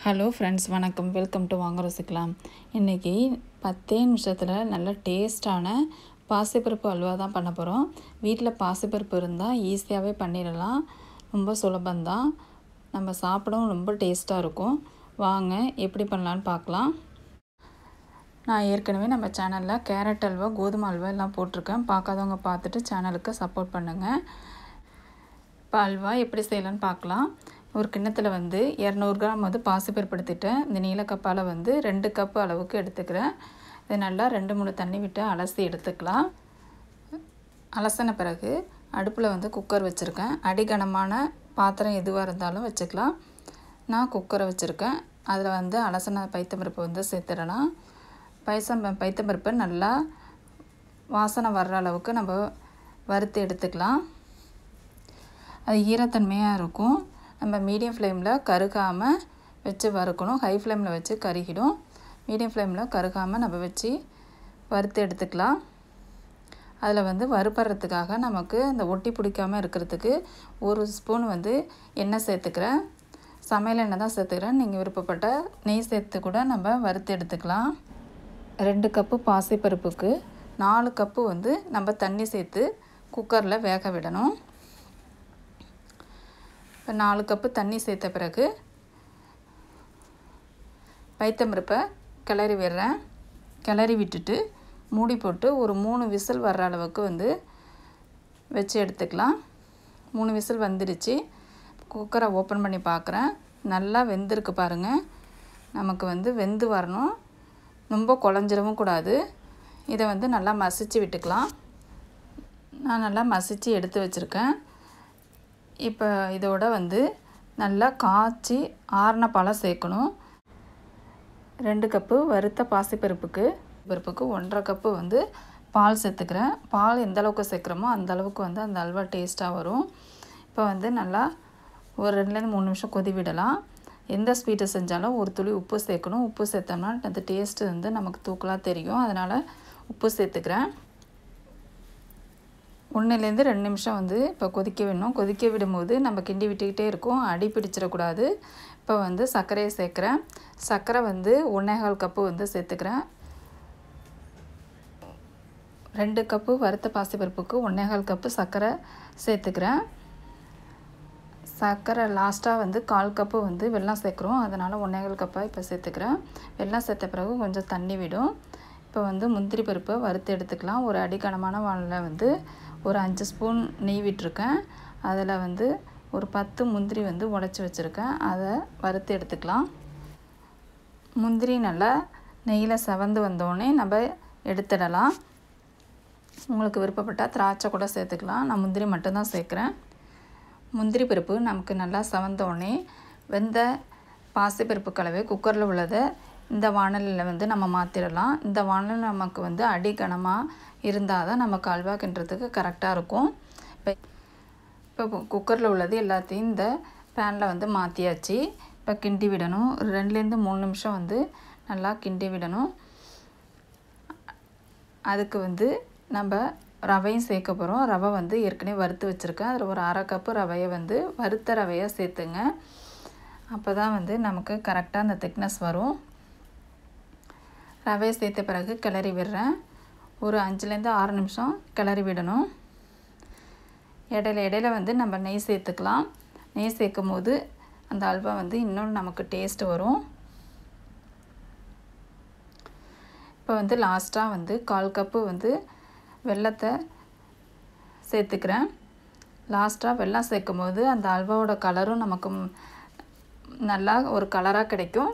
hello friends வணக்கம் welcome to Vaanga Rusikkalam இன்றைக்கி பத்தே நிமிஷத்தில் நல்ல டேஸ்டான பாசிப்பருப்பு அல்வா தான் பண்ண போகிறோம் வீட்டில் பாசிப்பருப்பு இருந்தால் ஈஸியாகவே பண்ணிடலாம் ரொம்ப சுலபந்தான் நம்ம சாப்பிடவும் ரொம்ப டேஸ்ட்டாக இருக்கும் வாங்க எப்படி பண்ணலான்னு பார்க்கலாம் நான் ஏற்கனவே நம்ம சேனலில் கேரட் அல்வா கோதுமை அல்வா எல்லாம் போட்டிருக்கேன் பார்க்காதவங்க பார்த்துட்டு சேனலுக்கு சப்போர்ட் பண்ணுங்கள் இப்போ அல்வா எப்படி செய்யலான்னு பார்க்கலாம் ஒரு கிண்ணத்தில் வந்து இரநூறு கிராம் வந்து பாசிப்பருப்பு எடுத்துட்டேன் இந்த நீலக்கப்பால் வந்து ரெண்டு கப்பு அளவுக்கு எடுத்துக்கிறேன் இதை நல்லா ரெண்டு மூணு தண்ணி விட்டு அலசி எடுத்துக்கலாம் அலசின பிறகு அடுப்பில் வந்து குக்கர் வச்சுருக்கேன் அடிகனமான பாத்திரம் எதுவாக இருந்தாலும் வச்சுக்கலாம் நான் குக்கரை வச்சுருக்கேன் அதில் வந்து அலசின பைத்தம்பருப்பு வந்து சேர்த்துடலாம் பைசம் பைத்தம்பருப்பை நல்லா வாசனை வர்ற அளவுக்கு நம்ம வறுத்து எடுத்துக்கலாம் அது ஈரத்தன்மையாக இருக்கும் நம்ம மீடியம் ஃப்ளேமில் கருகாமல் வச்சு வறுக்கணும் ஹை ஃப்ளேமில் வச்சு கருகிடும் மீடியம் ஃப்ளேமில் கருகாமல் நம்ம வச்சு வறுத்து எடுத்துக்கலாம் அதில் வந்து வறுப்படுறதுக்காக நமக்கு அந்த ஒட்டி பிடிக்காமல் இருக்கிறதுக்கு ஒரு ஸ்பூன் வந்து எண்ணெய் சேர்த்துக்கிறேன் சமையல் எண்ணெய் தான் சேர்த்துக்கிறேன் நீங்கள் விருப்பப்பட்ட நெய் சேர்த்து கூட நம்ம வறுத்து எடுத்துக்கலாம் ரெண்டு கப்பு பாசிப்பருப்புக்கு நாலு கப்பு வந்து நம்ம தண்ணி சேர்த்து குக்கரில் வேக விடணும் இப்போ நாலு கப்பு தண்ணி சேர்த்த பிறகு பைத்தம்பருப்பை கிளறி விடுறேன் கிளறி விட்டுட்டு மூடி போட்டு ஒரு மூணு விசில் வர்ற அளவுக்கு வந்து வச்சு எடுத்துக்கலாம் மூணு விசில் வந்துடுச்சு குக்கரை ஓப்பன் பண்ணி பார்க்குறேன் நல்லா வெந்திருக்கு பாருங்கள் நமக்கு வந்து வெந்து வரணும் ரொம்ப குழஞ்சிடவும் கூடாது இதை வந்து நல்லா மசிச்சு விட்டுக்கலாம் நான் நல்லா மசித்து எடுத்து வச்சுருக்கேன் இப்போ இதோட வந்து நல்லா காய்ச்சி ஆறின பழம் சேர்க்கணும் ரெண்டு கப்பு வறுத்த பாசிப்பருப்புக்கு பருப்புக்கு ஒன்றரை கப்பு வந்து பால் சேர்த்துக்கிறேன் பால் எந்த அளவுக்கு சேர்க்குறோமோ அந்த அளவுக்கு வந்து அந்த அல்வா டேஸ்ட்டாக வரும் இப்போ வந்து நல்லா ஒரு ரெண்டுலேருந்து மூணு நிமிஷம் கொதி விடலாம் எந்த ஸ்வீட்டை செஞ்சாலும் ஒரு துளி உப்பு சேர்க்கணும் உப்பு சேர்த்தோம்னா அந்த டேஸ்ட்டு வந்து நமக்கு தூக்கலாக தெரியும் அதனால் உப்பு சேர்த்துக்கிறேன் ஒன்றுலேருந்து ரெண்டு நிமிஷம் வந்து இப்போ கொதிக்க விடணும் கொதிக்க விடும்போது நம்ம கிண்டி விட்டுக்கிட்டே இருக்கோம் அடி பிடிச்சிடக்கூடாது இப்போ வந்து சர்க்கரையை சேர்க்குறேன் சர்க்கரை வந்து ஒன்றேகால் கப்பு வந்து சேர்த்துக்கிறேன் ரெண்டு கப்பு வறுத்த பாசிப்பருப்புக்கு ஒன்றேகால் கப்பு சர்க்கரை சேர்த்துக்கிறேன் சர்க்கரை லாஸ்ட்டாக வந்து கால் கப்பு வந்து வெல்லம் சேர்க்குறோம் அதனால் ஒன்றேகால் கப்பாக இப்போ சேர்த்துக்கிறேன் வெல்லம் சேர்த்த பிறகு கொஞ்சம் தண்ணி விடும் இப்போ வந்து முந்திரி பருப்பை வறுத்து எடுத்துக்கலாம் ஒரு அடிக்கனமான வானில் வந்து ஒரு அஞ்சு ஸ்பூன் நெய் விட்டுருக்கேன் அதில் வந்து ஒரு பத்து முந்திரி வந்து உடச்சி வச்சுருக்கேன் அதை வறுத்து எடுத்துக்கலாம் முந்திரி நல்லா நெய்யில் செவந்து வந்தோடனே நம்ம எடுத்துடலாம் உங்களுக்கு விருப்பப்பட்டால் திராட்சை கூட சேர்த்துக்கலாம் நான் முந்திரி மட்டும்தான் சேர்க்குறேன் முந்திரி பருப்பு நமக்கு நல்லா செவந்தோடனே வெந்த பாசிப்பருப்பு கலவை குக்கரில் உள்ளதை இந்த வானலில் வந்து நம்ம மாற்றிடலாம் இந்த வானல் நமக்கு வந்து அடி கனமாக இருந்தால் தான் நமக்கு அல்வா கிண்டுறதுக்கு கரெக்டாக இருக்கும் இப்போ இப்போ குக்கரில் உள்ளது எல்லாத்தையும் இந்த பேனில் வந்து மாற்றியாச்சு இப்போ கிண்டி விடணும் ஒரு ரெண்டுலேருந்து மூணு நிமிஷம் வந்து நல்லா கிண்டி விடணும் அதுக்கு வந்து நம்ம ரவையும் சேர்க்க போகிறோம் ரவை வந்து ஏற்கனவே வறுத்து வச்சுருக்கேன் அதில் ஒரு அரை கப்பு ரவையை வந்து வறுத்த ரவையாக சேர்த்துங்க அப்போ தான் வந்து நமக்கு கரெக்டாக அந்த திக்னஸ் வரும் ரவையை சேர்த்த பிறகு கிளறி விடுறேன் ஒரு அஞ்சுலேருந்து ஆறு நிமிஷம் கிளறி விடணும் இடையில இடையில வந்து நம்ம நெய் சேர்த்துக்கலாம் நெய் சேர்க்கும் போது அந்த அல்வா வந்து இன்னும் நமக்கு டேஸ்ட் வரும் இப்போ வந்து லாஸ்ட்டாக வந்து கால் கப்பு வந்து வெள்ளத்தை சேர்த்துக்கிறேன் லாஸ்ட்டாக வெல்லம் சேர்க்கும் போது அந்த அல்வாவோட கலரும் நமக்கு நல்லா ஒரு கலராக கிடைக்கும்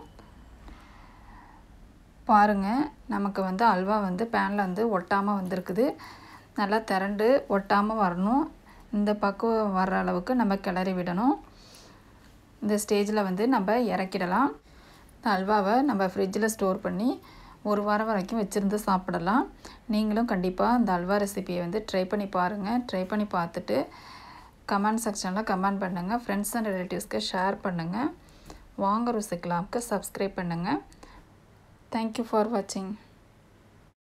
பாருங்கள் நமக்கு வந்து அல்வா வந்து பேனில் வந்து ஒட்டாமல் வந்திருக்குது நல்லா திரண்டு ஒட்டாமல் வரணும் இந்த பக்குவம் வர்ற அளவுக்கு நம்ம கிளறி விடணும் இந்த ஸ்டேஜில் வந்து நம்ம இறக்கிடலாம் இந்த அல்வாவை நம்ம ஃப்ரிட்ஜில் ஸ்டோர் பண்ணி ஒரு வாரம் வரைக்கும் வச்சுருந்து சாப்பிடலாம் நீங்களும் கண்டிப்பாக இந்த அல்வா ரெசிபியை வந்து ட்ரை பண்ணி பாருங்கள் ட்ரை பண்ணி பார்த்துட்டு கமெண்ட் செக்ஷனில் கமெண்ட் பண்ணுங்கள் ஃப்ரெண்ட்ஸ் அண்ட் ரிலேட்டிவ்ஸ்க்கு ஷேர் பண்ணுங்கள் வாங்க ருசிக்கலாம்க்கு சப்ஸ்கிரைப் பண்ணுங்கள் தேங்க்யூ ஃபார் வாட்சிங்